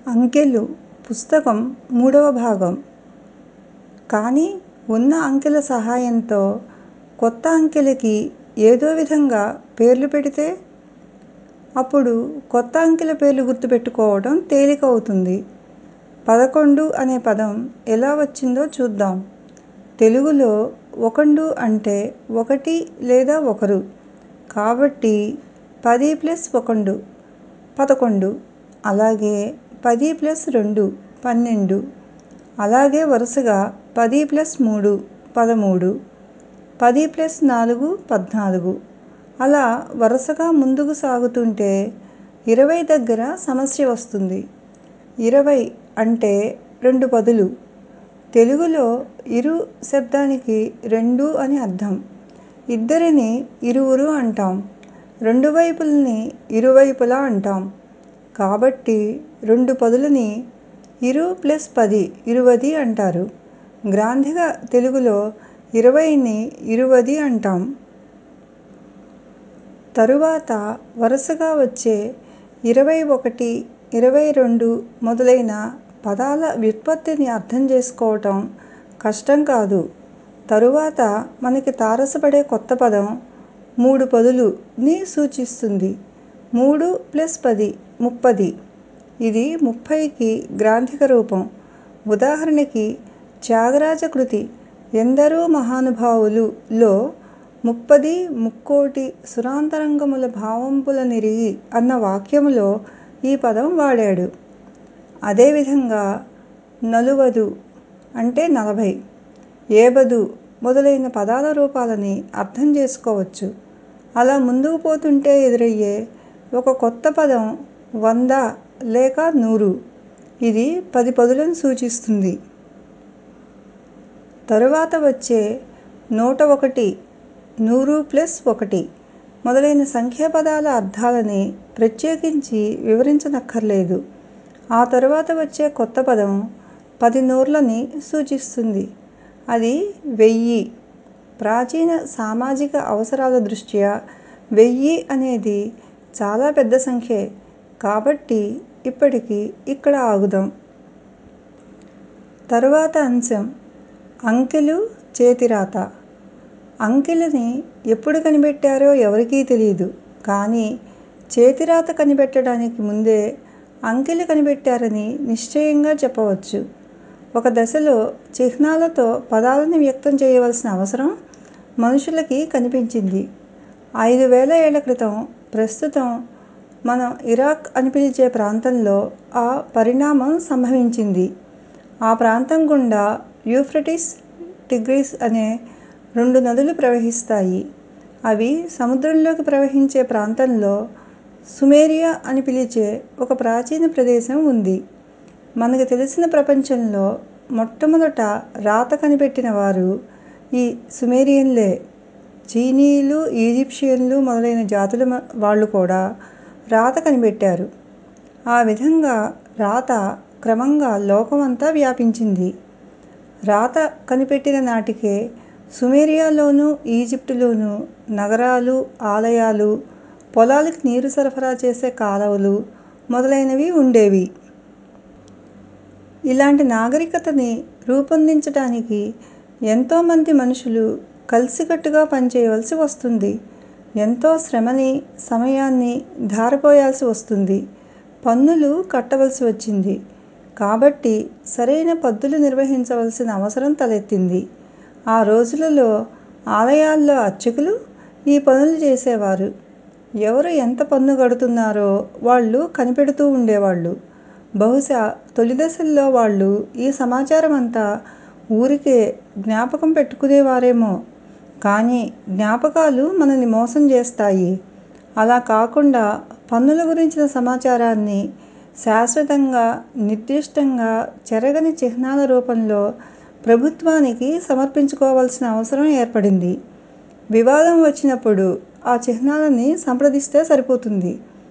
అంకెలు పుస్తకం మూడవ భాగం కానీ ఉన్న అంకెల సహాయంతో కొత్త అంకెలకి ఏదో విధంగా పేర్లు పెడితే అప్పుడు కొత్త అంకెల పేర్లు గుర్తుపెట్టుకోవడం తేలిక అవుతుంది పదకొండు అనే పదం ఎలా వచ్చిందో చూద్దాం తెలుగులో ఒకండు అంటే ఒకటి లేదా ఒకరు కాబట్టి పది ప్లస్ ఒకండు పదకొండు అలాగే పది ప్లస్ రెండు పన్నెండు అలాగే వరుసగా పది ప్లస్ మూడు పదమూడు పది ప్లస్ నాలుగు పద్నాలుగు అలా వరుసగా ముందుకు సాగుతుంటే ఇరవై దగ్గర సమస్య వస్తుంది ఇరవై అంటే రెండు పదులు తెలుగులో ఇరు శబ్దానికి రెండు అని అర్థం ఇద్దరిని ఇరువురు అంటాం రెండు వైపుల్ని ఇరువైపులా అంటాం కాబట్టి రెండు పదులని ఇరు ప్లస్ పది ఇరువది అంటారు గ్రాంథిక తెలుగులో ఇరవైని ఇరువది అంటాం తరువాత వరుసగా వచ్చే ఇరవై ఒకటి ఇరవై రెండు మొదలైన పదాల వ్యుత్పత్తిని అర్థం చేసుకోవటం కష్టం కాదు తరువాత మనకి తారసపడే కొత్త పదం మూడు పదులు ని సూచిస్తుంది మూడు ప్లస్ పది ముప్పది ఇది ముప్పైకి గ్రాంథిక రూపం ఉదాహరణకి త్యాగరాజ కృతి ఎందరో మహానుభావులు లో ముప్పది ముక్కోటి సురాంతరంగముల భావంబులనెరిగి అన్న వాక్యములో ఈ పదం వాడాడు అదేవిధంగా నలువదు అంటే నలభై ఏబదు మొదలైన పదాల రూపాలని అర్థం చేసుకోవచ్చు అలా ముందుకు పోతుంటే ఎదురయ్యే ఒక కొత్త పదం వంద లేక నూరు ఇది పది పదులను సూచిస్తుంది తరువాత వచ్చే నూట ఒకటి నూరు ప్లస్ ఒకటి మొదలైన సంఖ్యాపదాల అర్థాలని ప్రత్యేకించి వివరించనక్కర్లేదు ఆ తరువాత వచ్చే కొత్త పదం పది నూర్లని సూచిస్తుంది అది వెయ్యి ప్రాచీన సామాజిక అవసరాల దృష్ట్యా వెయ్యి అనేది చాలా పెద్ద సంఖ్యే కాబట్టి ఇప్పటికి ఇక్కడ ఆగుదాం తరువాత అంశం అంకెలు చేతిరాత అంకెలని ఎప్పుడు కనిపెట్టారో ఎవరికీ తెలీదు కానీ చేతిరాత కనిపెట్టడానికి ముందే అంకెలు కనిపెట్టారని నిశ్చయంగా చెప్పవచ్చు ఒక దశలో చిహ్నాలతో పదాలని వ్యక్తం చేయవలసిన అవసరం మనుషులకి కనిపించింది ఐదు వేల ఏళ్ల క్రితం ప్రస్తుతం మనం ఇరాక్ అని పిలిచే ప్రాంతంలో ఆ పరిణామం సంభవించింది ఆ ప్రాంతం గుండా యూఫ్రటీస్ టిగ్రిస్ అనే రెండు నదులు ప్రవహిస్తాయి అవి సముద్రంలోకి ప్రవహించే ప్రాంతంలో సుమేరియా అని పిలిచే ఒక ప్రాచీన ప్రదేశం ఉంది మనకి తెలిసిన ప్రపంచంలో మొట్టమొదట రాత కనిపెట్టిన వారు ఈ సుమేరియన్లే చీనీయులు ఈజిప్షియన్లు మొదలైన జాతుల వాళ్ళు కూడా రాత కనిపెట్టారు ఆ విధంగా రాత క్రమంగా లోకమంతా వ్యాపించింది రాత కనిపెట్టిన నాటికే సుమేరియాలోనూ ఈజిప్టులోనూ నగరాలు ఆలయాలు పొలాలకి నీరు సరఫరా చేసే కాలవలు మొదలైనవి ఉండేవి ఇలాంటి నాగరికతని రూపొందించటానికి ఎంతోమంది మనుషులు కలిసికట్టుగా పనిచేయవలసి వస్తుంది ఎంతో శ్రమని సమయాన్ని ధారపోయాల్సి వస్తుంది పన్నులు కట్టవలసి వచ్చింది కాబట్టి సరైన పద్దులు నిర్వహించవలసిన అవసరం తలెత్తింది ఆ రోజులలో ఆలయాల్లో అర్చకులు ఈ పనులు చేసేవారు ఎవరు ఎంత పన్ను కడుతున్నారో వాళ్ళు కనిపెడుతూ ఉండేవాళ్ళు బహుశా తొలి దశల్లో వాళ్ళు ఈ సమాచారం అంతా ఊరికే జ్ఞాపకం పెట్టుకునేవారేమో కానీ జ్ఞాపకాలు మనని మోసం చేస్తాయి అలా కాకుండా పన్నుల గురించిన సమాచారాన్ని శాశ్వతంగా నిర్దిష్టంగా చెరగని చిహ్నాల రూపంలో ప్రభుత్వానికి సమర్పించుకోవలసిన అవసరం ఏర్పడింది వివాదం వచ్చినప్పుడు ఆ చిహ్నాలని సంప్రదిస్తే సరిపోతుంది